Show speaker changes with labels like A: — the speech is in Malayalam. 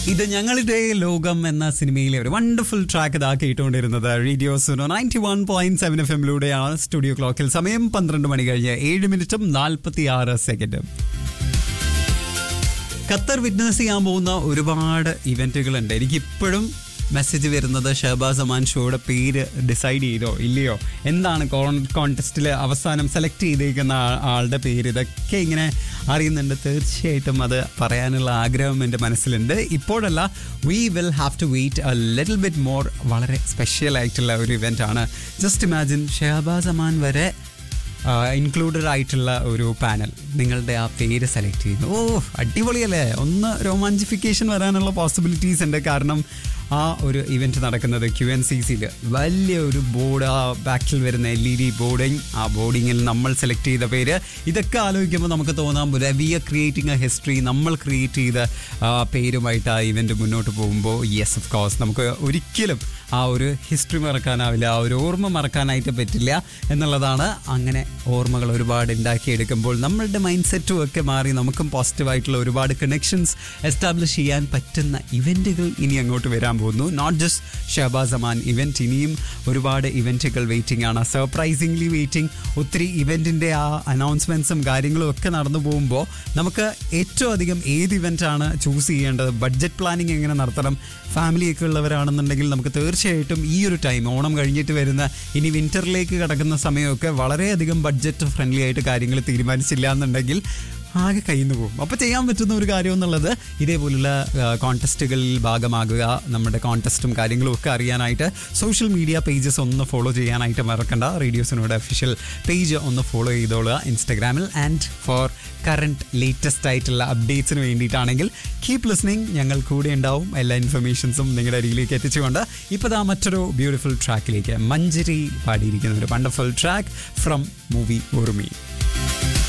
A: ഇത് ഞങ്ങളുടെ ലോകം എന്ന സിനിമയിലെ ഒരു വണ്ടർഫുൾ ട്രാക്ക് ഇതാ കേട്ടുകൊണ്ടിരുന്നത് radio Suno ninety one point seven F എമ്മിലൂടെയാണ് സ്റ്റുഡിയോ ക്ലോക്കിൽ സമയം പന്ത്രണ്ട് മണി കഴിഞ്ഞ് ഏഴ് മിനിറ്റും നാൽപ്പത്തി ആറ് സെക്കൻഡും ഖത്തർ വിറ്റ്നസ് ചെയ്യാൻ പോകുന്ന ഒരുപാട് ഇവന്റുകളുണ്ട് എനിക്ക് ഇപ്പോഴും മെസ്സേജ് വരുന്നത് ഷഹബാസ് അമാൻ ഷോയുടെ പേര് ഡിസൈഡ് ചെയ്തോ ഇല്ലയോ എന്താണ് കോൺടെസ്റ്റിൽ അവസാനം സെലക്ട് ചെയ്തേക്കുന്ന ആ- ആളുടെ പേര് ഇതൊക്കെ ഇങ്ങനെ അറിയുന്നുണ്ട് തീർച്ചയായിട്ടും അത് പറയാനുള്ള ആഗ്രഹം എൻ്റെ മനസ്സിലുണ്ട് ഇപ്പോഴല്ല we will have to wait a little bit more വളരെ സ്പെഷ്യൽ ആയിട്ടുള്ള ഒരു ഇവൻ്റ് ആണ് ജസ്റ്റ് ഇമാജിൻ ഷഹബാസ് അമാൻ വരെ ഇൻക്ലൂഡഡ് ആയിട്ടുള്ള ഒരു പാനൽ നിങ്ങളുടെ ആ പേര് സെലക്ട് ചെയ്യുന്നു ഓ അടിപൊളിയല്ലേ ഒന്ന് രോമാഞ്ചിഫിക്കേഷൻ വരാനുള്ള പോസിബിലിറ്റീസ് ഉണ്ട് കാരണം ആ ഒരു ഇവന്റ് നടക്കുന്നത് ക്യു എൻ സി സിയിൽ വലിയ ഒരു ബോർഡ് ആ ബാക്കിൽ വരുന്ന എൽ ഇ ഡി ബോർഡിങ് ആ ബോർഡിങ്ങിൽ നമ്മൾ സെലക്ട് ചെയ്ത പേര് ഇതൊക്കെ ആലോചിക്കുമ്പോൾ നമുക്ക് തോന്നാം we are creating a history നമ്മൾ ക്രിയേറ്റ് ചെയ്ത ആ പേരുമായിട്ട് ആ ഇവന്റ് മുന്നോട്ട് പോകുമ്പോൾ യെസ് ഓഫ് കോഴ്സ് നമുക്ക് ഒരിക്കലും ആ ഒരു ഹിസ്റ്ററി മറക്കാനാവില്ല ആ ഒരു ഓർമ്മ മറക്കാനായിട്ട് പറ്റില്ല എന്നുള്ളതാണ് അങ്ങനെ ഓർമ്മകൾ ഒരുപാട് ഉണ്ടാക്കിയെടുക്കുമ്പോൾ നമ്മളുടെ മൈൻഡ് സെറ്റും ഒക്കെ മാറി നമുക്കും പോസിറ്റീവായിട്ടുള്ള ഒരുപാട് കണക്ഷൻസ് എസ്റ്റാബ്ലിഷ് ചെയ്യാൻ പറ്റുന്ന ഇവൻറ്റുകൾ ഇനി അങ്ങോട്ട് വരാൻ പോകുന്നു not just Shahabaz Aman event ഇനിയും ഒരുപാട് ഇവൻറ്റുകൾ വെയിറ്റിംഗ് ആണ് സർപ്രൈസിംഗ്ലി വെയിറ്റിംഗ് ഒത്തിരി ഇവൻറ്റിൻ്റെ ആ അനൗൺസ്മെൻറ്റ്സും കാര്യങ്ങളും ഒക്കെ നടന്നു പോകുമ്പോൾ നമുക്ക് ഏറ്റവും അധികം ഏത് ഇവൻ്റാണ് ചൂസ് ചെയ്യേണ്ടത് ബഡ്ജറ്റ് പ്ലാനിങ് എങ്ങനെ നടത്തണം ഫാമിലിയൊക്കെ ഉള്ളവരാണെന്നുണ്ടെങ്കിൽ നമുക്ക് തീർച്ചയായിട്ടും ഈ ഒരു ടൈം ഓണം കഴിഞ്ഞിട്ട് വരുന്ന ഇനി വിൻ്ററിലേക്ക് കടക്കുന്ന സമയമൊക്കെ വളരെയധികം ബഡ്ജറ്റ് ഫ്രണ്ട്ലി ആയിട്ട് കാര്യങ്ങൾ തീരുമാനിച്ചില്ല എന്നുണ്ടെങ്കിൽ ആകെ കയ്യിൽ നിന്ന് പോകും അപ്പോൾ ചെയ്യാൻ പറ്റുന്ന ഒരു കാര്യം എന്നുള്ളത് ഇതേപോലുള്ള കോൺടെസ്റ്റുകളിൽ ഭാഗമാകുക നമ്മുടെ കോൺടെസ്റ്റും കാര്യങ്ങളും ഒക്കെ അറിയാനായിട്ട് സോഷ്യൽ മീഡിയ പേജസ് ഒന്ന് ഫോളോ ചെയ്യാനായിട്ട് മറക്കണ്ട റേഡിയോസിനോട് ഒഫീഷ്യൽ പേജ് ഒന്ന് ഫോളോ ചെയ്തോളുക ഇൻസ്റ്റഗ്രാമിൽ ആൻഡ് ഫോർ കറണ്ട് ലേറ്റസ്റ്റ് ആയിട്ടുള്ള അപ്ഡേറ്റ്സിന് വേണ്ടിയിട്ടാണെങ്കിൽ കീപ് ലിസ്ണിംഗ് ഞങ്ങൾ കൂടെ ഉണ്ടാവും എല്ലാ ഇൻഫർമേഷൻസും നിങ്ങളുടെ അരികിലേക്ക് എത്തിച്ചുകൊണ്ട് ഇപ്പോൾ ദാ മറ്റൊരു ബ്യൂട്ടിഫുൾ ട്രാക്കിലേക്ക് മഞ്ചരി പാടിയിരിക്കുന്ന ഒരു wonderful track from movie Urumi